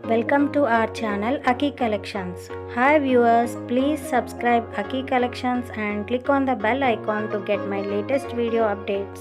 Welcome to our channel Aki Collections. Hi viewers, please subscribe Aki Collections and click on the bell icon to get my latest video updates.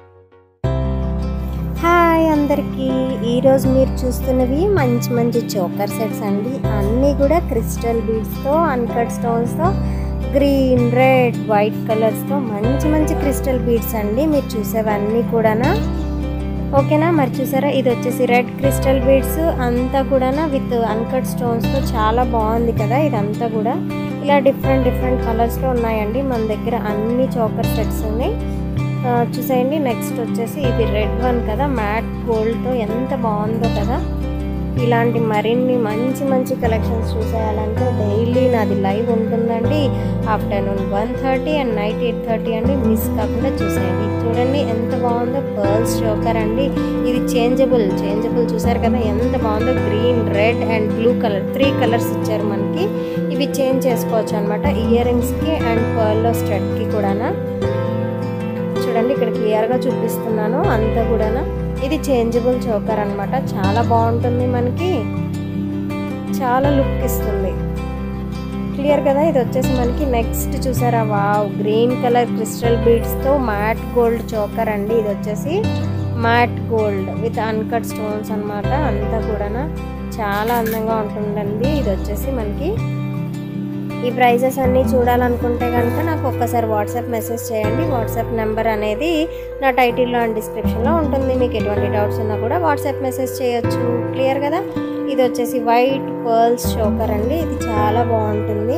Hi అందరికీ ఈరోజు మీరు చూస్తున్నవి మంచి మంచి choker sets అండి అన్నీ కూడా crystal బీడ్స్తో uncut స్టోన్స్తో గ్రీన్ రెడ్ వైట్ కలర్స్తో మంచి మంచి క్రిస్టల్ బీడ్స్ అండి మీరు చూసేవన్నీ కూడానా ఓకేనా మరి చూసారా ఇది వచ్చేసి రెడ్ క్రిస్టల్ బీడ్స్ అంతా కూడా విత్ అన్కట్ స్టోన్స్తో చాలా బాగుంది కదా ఇదంతా కూడా ఇలా డిఫరెంట్ డిఫరెంట్ కలర్స్లో ఉన్నాయండి మన దగ్గర అన్ని చోకర్ సెట్స్ ఉన్నాయి ఆ, చూసేయండి నెక్స్ట్ వచ్చేసి ఇది రెడ్ వన్ కదా మ్యాట్ గోల్డ్తో ఎంత బాగుందో కదా ఇలాంటి మరిన్ని మంచి మంచి కలెక్షన్స్ చూసేయాలంటే డైలీ నాది లైవ్ ఉంటుందండి afternoon one thirty and night eight thirty అండి మిస్ కాకుండా చూసేయండి ఇది చూడండి ఎంత బాగుందో పర్ల్స్ చోకర్ అండి ఇది చేంజబుల్ చేంజబుల్ చూసారు కదా ఎంత బాగుందో green red and blue colour three colours ఇచ్చారు మనకి ఇవి చేంజ్ చేసుకోవచ్చు అనమాట ఇయర్ రింగ్స్కి అండ్ పర్ల్లో స్టడ్కి కూడానా చూడండి ఇక్కడ క్లియర్గా చూపిస్తున్నాను అంతా కూడా ఇది చేంజబుల్ చోకర్ అనమాట చాలా బాగుంటుంది మనకి చాలా లుక్ ఇస్తుంది క్లియర్ కదా ఇది వచ్చేసి మనకి నెక్స్ట్ చూసారా వావ్ గ్రీన్ కలర్ క్రిస్టల్ బీడ్స్తో మ్యాట్ గోల్డ్ చోకర్ అండి ఇది వచ్చేసి matte gold with uncut stones అనమాట అంతా కూడా చాలా అందంగా ఉంటుందండి ఇది వచ్చేసి మనకి ఈ ప్రైజెస్ అన్నీ చూడాలనుకుంటే కనుక నాకు ఒక్కసారి వాట్సాప్ మెసేజ్ చేయండి వాట్సాప్ నెంబర్ అనేది నా టైటిల్లో అండ్ డిస్క్రిప్షన్లో ఉంటుంది మీకు ఎటువంటి డౌట్స్ ఉన్నా కూడా వాట్సాప్ మెసేజ్ చేయొచ్చు క్లియర్ కదా ఇది వచ్చేసి వైట్ పర్ల్స్ చోకర్ అండి ఇది చాలా బాగుంటుంది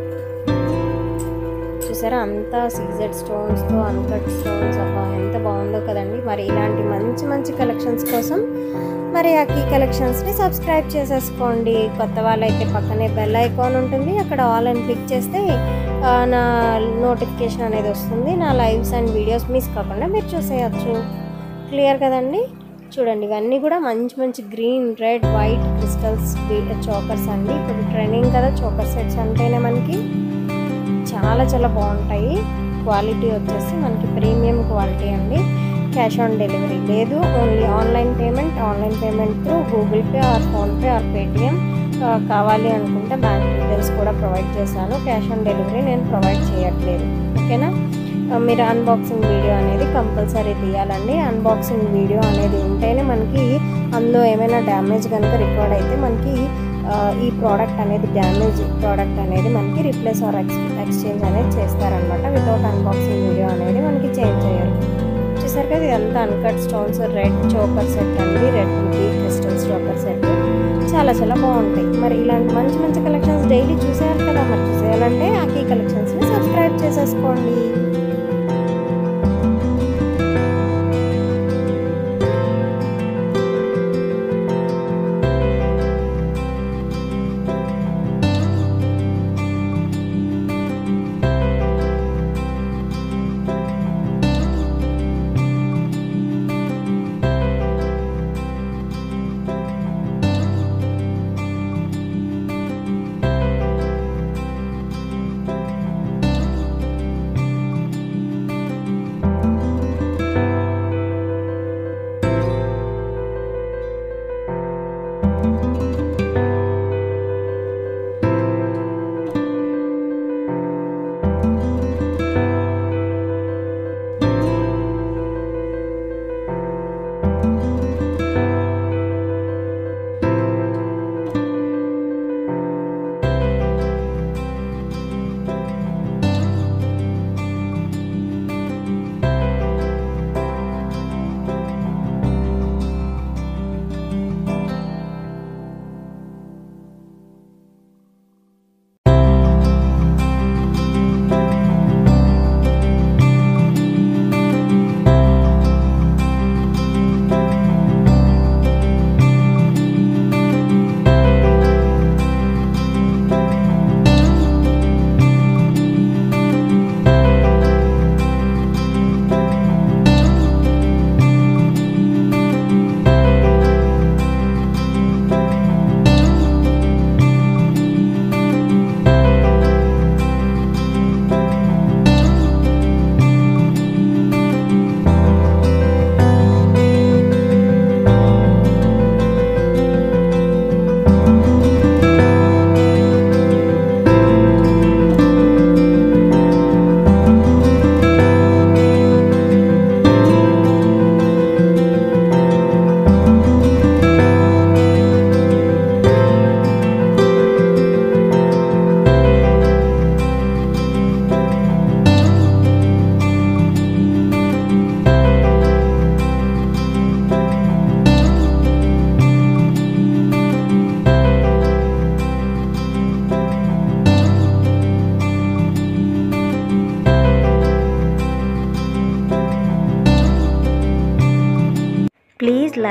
చూసారా అంతా సీజెడ్ స్టోన్స్తో అన్కట్ స్టోన్స్ అబ్బా ఎంత బాగుందో కదండి మరి ఇలాంటి మంచి మంచి కలెక్షన్స్ కోసం మరి ఆ కీ కలెక్షన్స్ని సబ్స్క్రైబ్ చేసేసుకోండి కొత్త వాళ్ళైతే పక్కనే బెల్ ఐకాన్ ఉంటుంది అక్కడ ఆల్ అని క్లిక్ చేస్తే ఆ, నా నోటిఫికేషన్ అనేది వస్తుంది నా లైవ్స్ అండ్ వీడియోస్ మిస్ కాకుండా మీరు చూసేయచ్చు క్లియర్ కదండి చూడండి ఇవన్నీ కూడా మంచి మంచి green red white crystals chokers అండి ఇప్పుడు ట్రెండింగ్ కదా చోకర్ సెట్స్ అంటేనే మనకి చాలా చాలా బాగుంటాయి క్వాలిటీ వచ్చేసి మనకి ప్రీమియం క్వాలిటీ అండి క్యాష్ ఆన్ డెలివరీ లేదు only online payment online payment through Google Pay or PhonePe or Paytm కావాలి అనుకుంటే బ్యాంక్ డీటెయిల్స్ కూడా ప్రొవైడ్ చేశాను క్యాష్ ఆన్ డెలివరీ నేను ప్రొవైడ్ చేయట్లేదు ఓకేనా ఆ, మీరు అన్బాక్సింగ్ వీడియో అనేది కంపల్సరీ తీయాలండి అన్బాక్సింగ్ వీడియో అనేది ఉంటేనే మనకి అందులో ఏమైనా డ్యామేజ్ కనుక రికార్డ్ అయితే మనకి ఆ, ఈ ప్రోడక్ట్ అనేది డ్యామేజ్ ప్రోడక్ట్ అనేది మనకి రిప్లేస్ ఆర్ ఎక్స్ ఎక్స్చేంజ్ అనేది చేస్తారనమాట వితౌట్ అన్బాక్సింగ్ వీడియో అనేది మనకి చేంజ్ చేయాలి చూసారు కదా ఇదంతా uncut stones red choker set అండి red beauty crystals choker set చాలా చాలా బాగుంటాయి మరి ఇలాంటి మంచి మంచి కలెక్షన్స్ డైలీ చూసేయాలి కదా మరి చూసేయాలంటే ఆ కీ కలెక్షన్స్ని సబ్స్క్రైబ్ చేసేసుకోండి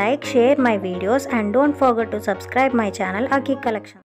like, share my videos and don't forget to subscribe my channel Aki Collection.